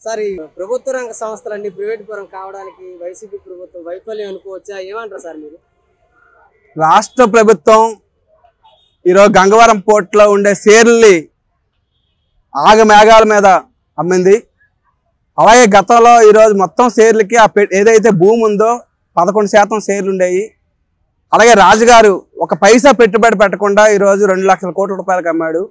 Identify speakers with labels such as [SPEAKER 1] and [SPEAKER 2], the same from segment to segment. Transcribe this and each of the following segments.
[SPEAKER 1] Sir ఈ ప్రభుత్వ రంగ సంస్థలన్నీ ప్రైవేట్ పరం కావడానికి వైసీపీ ప్రభుత్వం వైఫల్యం అనుకోవచ్చా ఏమంటారు సార్ మీరు
[SPEAKER 2] రాష్ట్ర ప్రభుత్వం ఈరోజు గంగవరం పోర్ట్లో ఉండే షేర్లని ఆగమేఘాల మీద అమ్మింది అలాగే గతంలో ఈరోజు మొత్తం షేర్లకి ఆ పె- ఏదైతే భూమి ఉందో పదకొండు శాతం షేర్లు ఉండేవి అలాగే రాజుగారు ఒక పైసా పెట్టుబడి పెట్టకుండా ఈరోజు రెండు లక్షల కోట్ల రూపాయలకు అమ్మాడు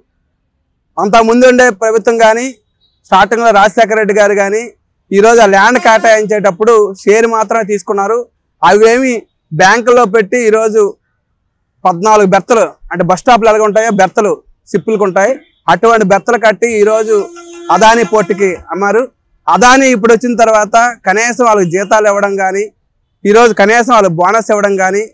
[SPEAKER 2] అంత ముందు ఉండే ప్రభుత్వం కానీ స్టార్టింగ్లో రాజశేఖర రెడ్డి గారు కానీ ఈరోజు ఆ ల్యాండ్ కేటాయించేటప్పుడు షేర్ మాత్రమే తీసుకున్నారు అవేమి బ్యాంకులో పెట్టి ఈరోజు పద్నాలుగు బెర్తలు అంటే బస్ స్టాప్లు ఎలాగ ఉంటాయో బెర్తలు సిప్పులకు ఉంటాయి అటువంటి బెర్తలు కట్టి ఈరోజు అదాని పోర్టుకి అమ్మారు అదాని ఇప్పుడు వచ్చిన తర్వాత కనీసం వాళ్ళకి జీతాలు ఇవ్వడం కానీ ఈరోజు కనీసం వాళ్ళకి బోనస్ ఇవ్వడం కానీ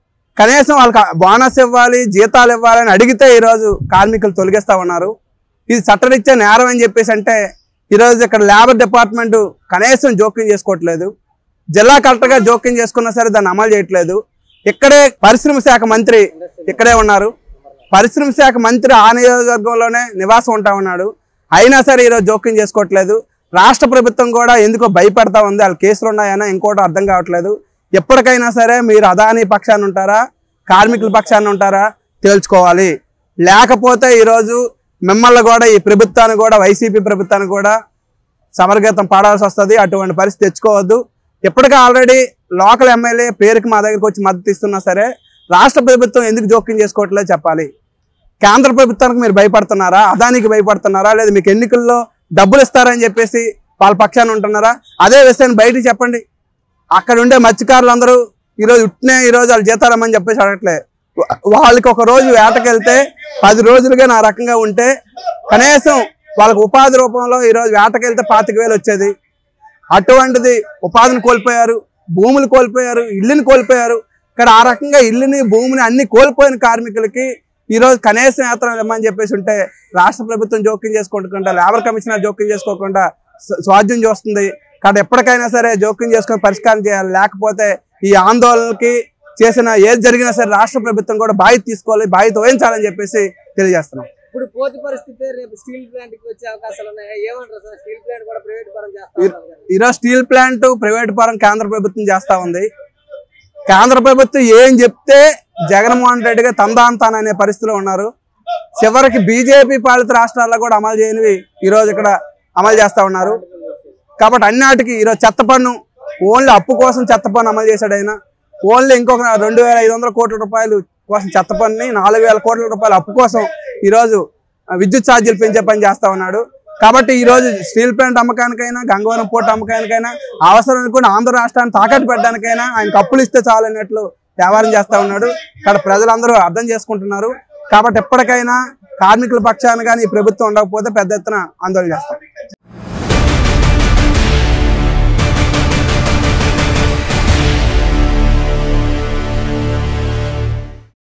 [SPEAKER 2] కనీసం వాళ్ళకి బోనస్ ఇవ్వాలి జీతాలు ఇవ్వాలని అడిగితే ఈరోజు కార్మికులు తొలగిస్తూ ఉన్నారు ఇది చట్టరీత్యా నేరం అని చెప్పేసి అంటే ఈరోజు ఇక్కడ లేబర్ డిపార్ట్మెంట్ కనీసం జోక్యం చేసుకోవట్లేదు జిల్లా కలెక్టర్గా జోక్యం చేసుకున్నా సరే దాన్ని అమలు చేయట్లేదు ఇక్కడే పరిశ్రమ శాఖ మంత్రి ఇక్కడే ఉన్నారు పరిశ్రమ శాఖ మంత్రి ఆ నియోజకవర్గంలోనే నివాసం ఉంటా ఉన్నాడు అయినా సరే ఈరోజు జోక్యం చేసుకోవట్లేదు రాష్ట్ర ప్రభుత్వం కూడా ఎందుకో భయపడతా ఉంది వాళ్ళ కేసులు ఉన్నాయనో ఇంకోటి అర్థం కావట్లేదు ఎప్పటికైనా సరే మీరు అదాని పక్షాన్ని ఉంటారా కార్మికుల పక్షాన్ని ఉంటారా తేల్చుకోవాలి లేకపోతే ఈరోజు మిమ్మల్ని కూడా ఈ ప్రభుత్వాన్ని కూడా వైసీపీ ప్రభుత్వాన్ని కూడా సమరగీతం పాడాల్సి వస్తుంది అటువంటి పరిస్థితి తెచ్చుకోవద్దు ఇప్పటికే ఆల్రెడీ లోకల్ ఎమ్మెల్యే పేరుకి మా దగ్గరికి వచ్చి మద్దతు ఇస్తున్నా సరే రాష్ట్ర ప్రభుత్వం ఎందుకు జోక్యం చేసుకోవట్లేదు చెప్పాలి కేంద్ర ప్రభుత్వానికి మీరు భయపడుతున్నారా అదానికి భయపడుతున్నారా లేదా మీకు ఎన్నికల్లో డబ్బులు ఇస్తారని చెప్పేసి వాళ్ళ పక్షాన్ని ఉంటున్నారా అదే విషయాన్ని బయటికి చెప్పండి అక్కడ ఉండే మత్స్యకారులు అందరూ ఈరోజు ఉట్నే ఈరోజు వాళ్ళు జీతాలు ఇమ్మని చెప్పేసి అడగట్లే వా- వాళ్ళకి ఒక రోజు వేటకెళ్తే పది రోజులుగా నా రకంగా ఉంటే కనీసం వాళ్ళకి ఉపాధి రూపంలో ఈరోజు వేటకెళ్తే పాతిక వేలు వచ్చేది అటువంటిది ఉపాధిని కోల్పోయారు భూములు కోల్పోయారు ఇల్లుని కోల్పోయారు ఇక్కడ ఆ రకంగా ఇల్లుని భూమిని అన్ని కోల్పోయిన కార్మికులకి ఈరోజు కనీసం యాత్ర ఇమ్మని చెప్పేసి ఉంటే రాష్ట్ర ప్రభుత్వం జోక్యం చేసుకోకుండా లేబర్ కమిషనర్ జోక్యం చేసుకోకుండా స్వ- స్వాధ్యం చేస్తుంది కాబట్టి ఎప్పటికైనా సరే జోక్యం చేసుకొని పరిష్కారం చేయాలి లేకపోతే ఈ ఆందోళనకి చేసిన ఏది జరిగినా సరే రాష్ట్ర ప్రభుత్వం కూడా బాధ్యత తీసుకోవాలి బాధ్యత వహించాలని చెప్పేసి తెలియజేస్తున్నాం
[SPEAKER 1] ఇప్పుడు పోతి పరిస్థితి రేపు స్టీల్ ప్లాంట్ కి వచ్చే అవకాశాలు ఉన్నాయి ఏమంటారు సార్ స్టీల్ ప్లాంట్ కూడా ప్రైవేట్ పరం చేస్తారు కదా.
[SPEAKER 2] ఈరోజు స్టీల్ ప్లాంట్ ప్రైవేట్ పరం కేంద్ర ప్రభుత్వం చేస్తా ఉంది కేంద్ర ప్రభుత్వం ఏం చెప్తే జగన్మోహన్ రెడ్డి గారు తందాంతాన్ అనే పరిస్థితిలో ఉన్నారు చివరికి బీజేపీ పాలిత రాష్ట్రాల్లో కూడా అమలు చేయనివి ఈరోజు ఇక్కడ అమలు చేస్తా ఉన్నారు కాబట్టి అన్నిటికీ ఈరోజు చెత్త పన్ను ఓన్లీ అప్పు కోసం చెత్త పన్ను అమలు చేశాడు ఆయన ఓన్లీ ఇంకొక రెండు వేల ఐదు వందల కోట్ల రూపాయలు కోసం చెత్త పన్నుని నాలుగు వేల కోట్ల రూపాయల అప్పు కోసం ఈరోజు ఆ, విద్యుత్ ఛార్జీలు పెంచే పని చేస్తా ఉన్నాడు కాబట్టి ఈ రోజు స్టీల్ ప్లాంట్ అమ్మకానికైనా గంగవరం పోర్ట్ అమ్మకానికైనా అవసరం అనుకుని ఆంధ్ర రాష్ట్రాన్ని తాకట్టు పెట్టడానికైనా ఆయన కప్పులు ఇస్తే చాలు అన్నట్లు వ్యవహారం చేస్తా ఉన్నాడు ఇక్కడ ప్రజలందరూ అర్థం చేసుకుంటున్నారు కాబట్టి ఎప్పటికైనా కార్మికుల పక్షాన కానీ ఈ ప్రభుత్వం ఉండకపోతే పెద్ద ఎత్తున ఆందోళన చేస్తాం